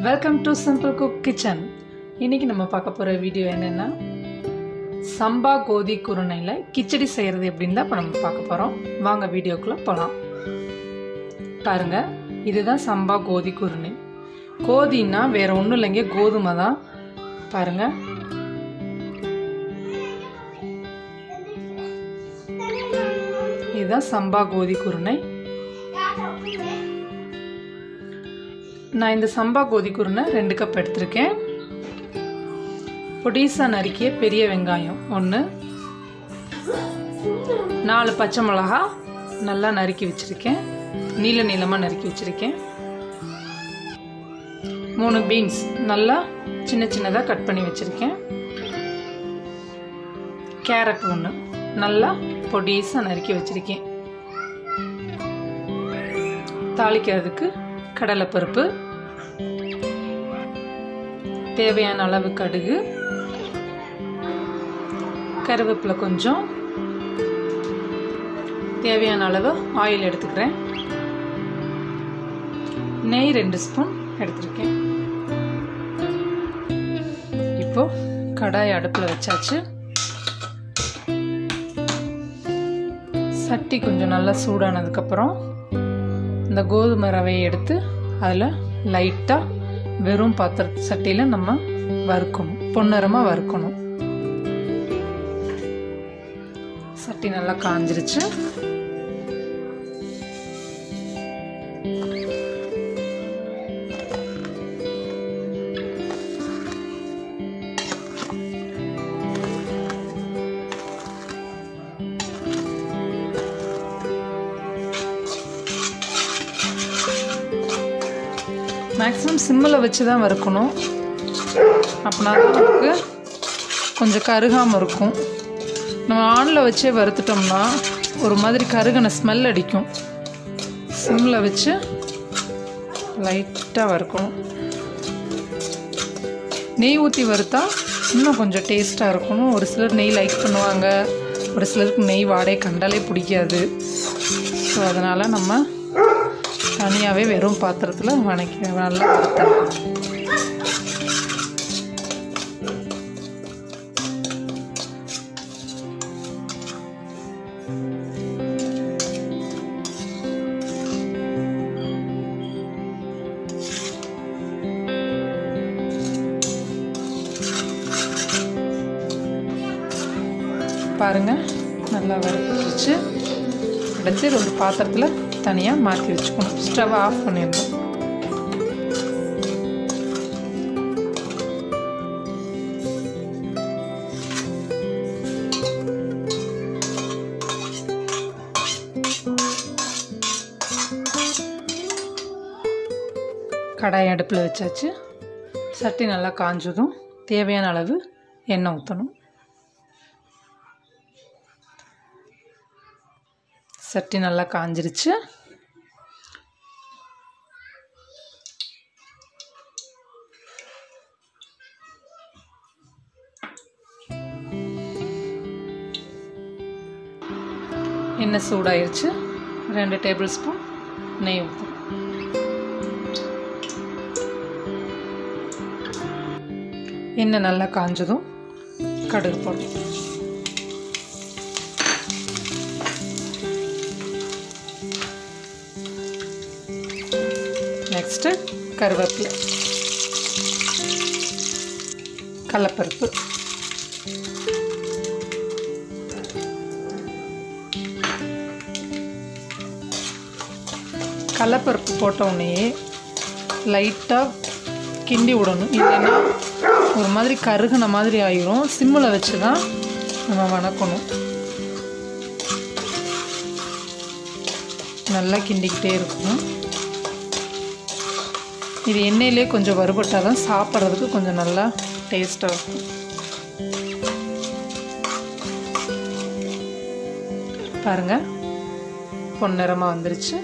welcome to simple cook kitchen இன்னைக்கு நம்ம பார்க்க போகிற வீடியோ என்னென்னா சம்பா கோதி குருணையில் கிச்சடி செய்கிறது எப்படின்னு தான் இப்போ நம்ம பார்க்க போகிறோம் வாங்க வீடியோக்குள்ளே போகலாம் பாருங்க இதுதான் சம்பா கோதி குருணை கோதின்னா வேற ஒன்றும் இல்லைங்க கோதுமை தான் பாருங்க இதுதான் சம்பா கோதி குருணை நான் இந்த சம்பா கோதி குருணை ரெண்டு கப் எடுத்திருக்கேன் பொடிசா நறுக்கிய பெரிய வெங்காயம் ஒன்று நாலு பச்சை மிளகா நல்லா நறுக்கி வச்சுருக்கேன் நீல நீளமாக நறுக்கி வச்சுருக்கேன் மூணு பீன்ஸ் நல்லா சின்ன சின்னதாக கட் பண்ணி வச்சுருக்கேன் கேரட் ஒன்று நல்லா பொடிசாக நறுக்கி வச்சுருக்கேன் தாளிக்கிறதுக்கு கடலைப்பருப்பு தேவையான அளவு கடுகு கருவேப்பிலை கொஞ்சம் தேவையான அளவு ஆயில் எடுத்துக்கிறேன் நெய் ரெண்டு ஸ்பூன் எடுத்திருக்கேன் இப்போ கடாய் அடுப்பில் வச்சாச்சு சட்டி கொஞ்சம் நல்லா சூடானதுக்கப்புறம் இந்த கோதுமை ரவையை எடுத்து அதில் லைட்டாக வெறும் பாத்திர சட்டியில் நம்ம வறுக்கணும் பொன்னரமாக வறுக்கணும் சட்டி நல்லா காஞ்சிருச்சு மேக்ஸிமம் சிம்மில் வச்சு தான் வறுக்கணும் அப்படின்னா தான் நமக்கு கொஞ்சம் கருகாமல் இருக்கும் நம்ம ஆனில் வச்சே வறுத்துட்டோம்னா ஒரு மாதிரி கருகின ஸ்மெல் அடிக்கும் சிம்மில் வச்சு லைட்டாக வறுக்கணும் நெய் ஊற்றி வறுத்தா இன்னும் கொஞ்சம் டேஸ்ட்டாக இருக்கணும் ஒரு சிலர் நெய் லைக் பண்ணுவாங்க ஒரு சிலருக்கு நெய் வாடகை கண்டாலே பிடிக்காது ஸோ அதனால் நம்ம தனியாகவே வெறும் பாத்திரத்தில் வணக்கி நல்லா வறுத்தரலாம் பாருங்கள் நல்லா வறுத்துருச்சு அடைச்சி ஒரு பாத்திரத்தில் தனியாக மாற்றி வச்சுக்கணும் ஸ்டவ் ஆஃப் பண்ணிடணும் கடாய் அடுப்பில் வச்சாச்சு சட்டி நல்லா காஞ்சதும் தேவையான அளவு எண்ணெய் ஊற்றணும் சட்டி நல்லா காஞ்சிருச்சு எண்ணெய் சூடாயிருச்சு ரெண்டு டேபிள் ஸ்பூன் நெய் ஊற்றும் எண்ணெய் நல்லா காஞ்சதும் கடுகு போடும் நெக்ஸ்ட்டு கருவேப்பிலை கடலப்பருப்பு கடலப்பருப்பு போட்ட உடனே லைட்டாக கிண்டி விடணும் இல்லைன்னா ஒரு மாதிரி கருகுன மாதிரி ஆயிரும் சிம்மில் வச்சு தான் நம்ம வணக்கணும் நல்லா கிண்டிக்கிட்டே இருக்கணும் இது எண்ணெயிலே கொஞ்சம் வறுபட்டால் தான் சாப்பிட்றதுக்கு கொஞ்சம் நல்லா டேஸ்ட்டாக இருக்கும் பாருங்கள் பொன்னிறமாக வந்துருச்சு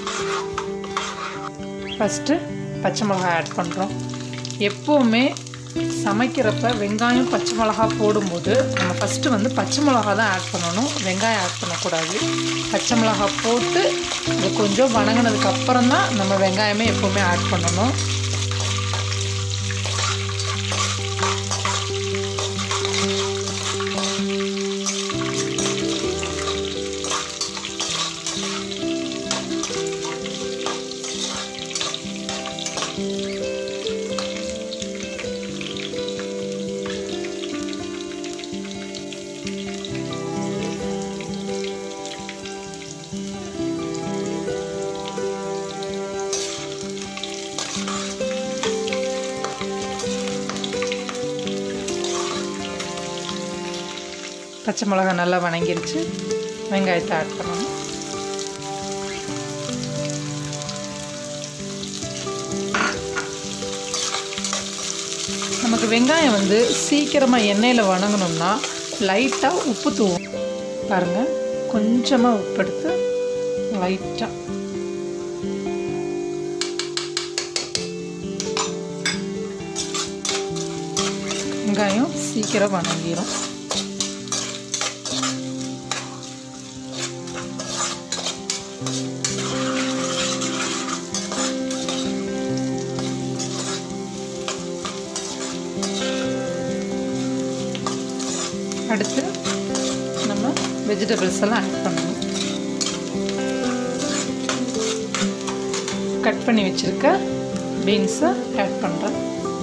ஃபஸ்ட்டு பச்சை மிளகாய் ஆட் பண்ணுறோம் எப்போவுமே சமைக்கிறப்ப வெங்காயம் பச்சை மிளகா போடும்போது நம்ம ஃபஸ்ட்டு வந்து பச்சை மிளகா தான் ஆட் பண்ணணும் வெங்காயம் ஆட் பண்ணக்கூடாது பச்சை மிளகா போட்டு இது கொஞ்சம் வணங்கினதுக்கு அப்புறம் தான் நம்ம வெங்காயமே எப்போவுமே ஆட் பண்ணணும் பச்சை மிளகா நல்லா வணங்கிருச்சு வெங்காயத்தை ஆட் பண்ணணும் நமக்கு வெங்காயம் வந்து சீக்கிரமாக எண்ணெயில் வணங்கணும்னா லைட்டாக உப்பு தூவும் பாருங்கள் கொஞ்சமாக உப்பு எடுத்து லைட்டாக வெங்காயம் சீக்கிரம் வணங்கிடும் அடுத்து நம்ம வெஜிடபிள்ஸ் எல்லாம் ஆட் பண்ணணும் கட் பண்ணி வச்சுருக்க பீன்ஸை ஆட் பண்ணுறேன்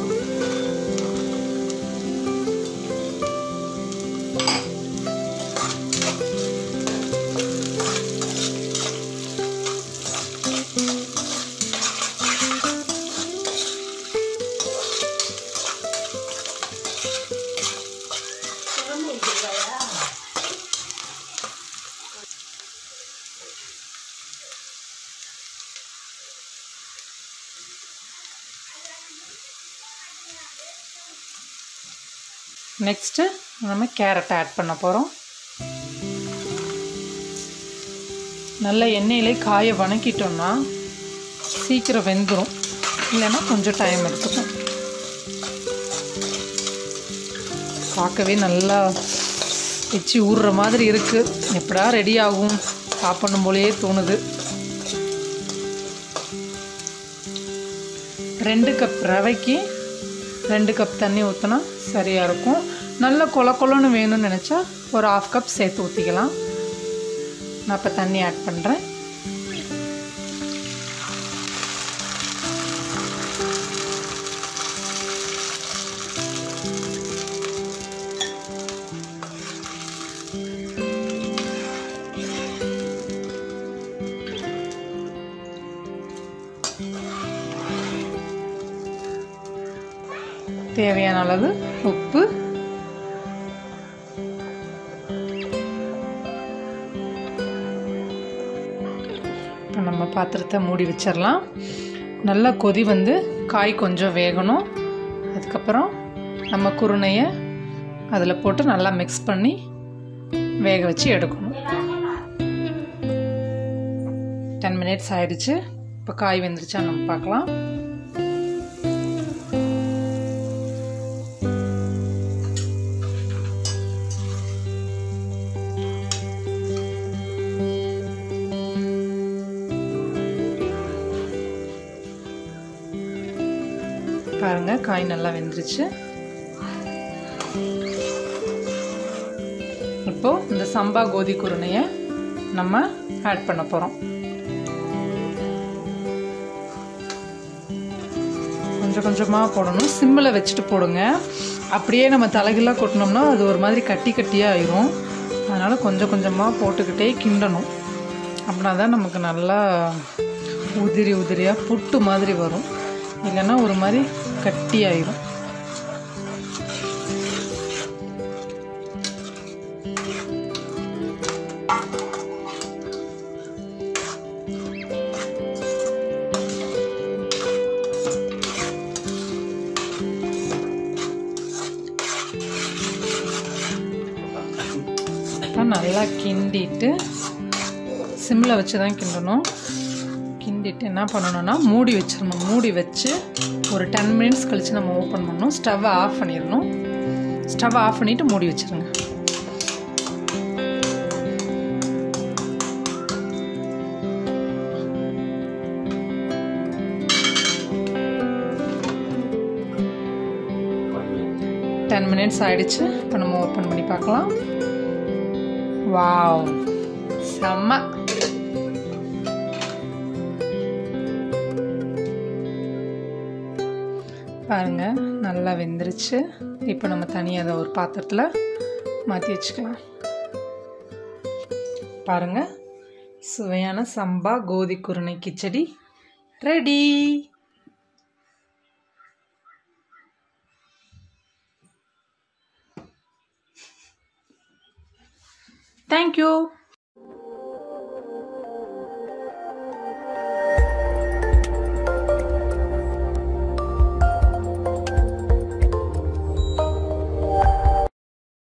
நெக்ஸ்ட்டு நம்ம கேரட் ஆட் பண்ண போகிறோம் நல்ல எண்ணெயிலே காய வணக்கிட்டோம்னா சீக்கிரம் வெந்துடும் இல்லைன்னா கொஞ்சம் டைம் எடுத்துக்கும் பார்க்கவே நல்லா எச்சி ஊறுற மாதிரி இருக்குது எப்படா ரெடி ஆகும் சாப்பிடணும் போலயே தோணுது ரெண்டு கப் ரவைக்கு ரெண்டு கப் தண்ணி ஊற்றினா சரியாக இருக்கும் நல்ல கொல கொலன்னு வேணும்னு நினச்சா ஒரு ஆஃப் கப் சேர்த்து ஊற்றிக்கலாம் நான் இப்போ தண்ணி ஆட் பண்ணுறேன் தேவையான அளவு உப்பு இப்போ நம்ம பாத்திரத்தை மூடி வச்சிடலாம் நல்லா கொதி வந்து காய் கொஞ்சம் வேகணும் அதுக்கப்புறம் நம்ம குருணையை அதில் போட்டு நல்லா மிக்ஸ் பண்ணி வேக வச்சு எடுக்கணும் டென் மினிட்ஸ் ஆயிடுச்சு இப்போ காய் வெந்துருச்சா நம்ம பார்க்கலாம் பாருங்க காய் நல்லா வெந்துருச்சு இப்போ இந்த சம்பா கோதி குருணையை நம்ம ஆட் பண்ண போகிறோம் கொஞ்சம் கொஞ்சமாக போடணும் சிம்மில் வச்சுட்டு போடுங்க அப்படியே நம்ம தலைகளாக கொட்டினோம்னா அது ஒரு மாதிரி கட்டி கட்டியாக ஆயிரும் அதனால் கொஞ்சம் கொஞ்சமாக போட்டுக்கிட்டே கிண்டணும் அப்படின்னா தான் நமக்கு நல்லா உதிரி உதிரியாக புட்டு மாதிரி வரும் இல்லைன்னா ஒரு மாதிரி கட்டி ஆயிரும் இப்போ நல்லா கிண்டிட்டு சிம்மில் வச்சு தான் கிண்டணும் கிண்டி கிண்டிட்டு என்ன பண்ணணும்னா மூடி வச்சிடணும் மூடி வச்சு ஒரு டென் மினிட்ஸ் கழித்து நம்ம ஓப்பன் பண்ணணும் ஸ்டவ்வை ஆஃப் பண்ணிடணும் ஸ்டவ்வை ஆஃப் பண்ணிவிட்டு மூடி வச்சிருங்க டென் மினிட்ஸ் ஆயிடுச்சு இப்போ நம்ம ஓப்பன் பண்ணி பார்க்கலாம் வாவ் செம்ம பாருங்க நல்லா வெந்துருச்சு இப்போ நம்ம தனியாக அதை ஒரு பாத்திரத்தில் மாற்றி வச்சுக்கலாம் பாருங்க சுவையான சம்பா கோதி குருணை கிச்சடி ரெடி தேங்க்யூ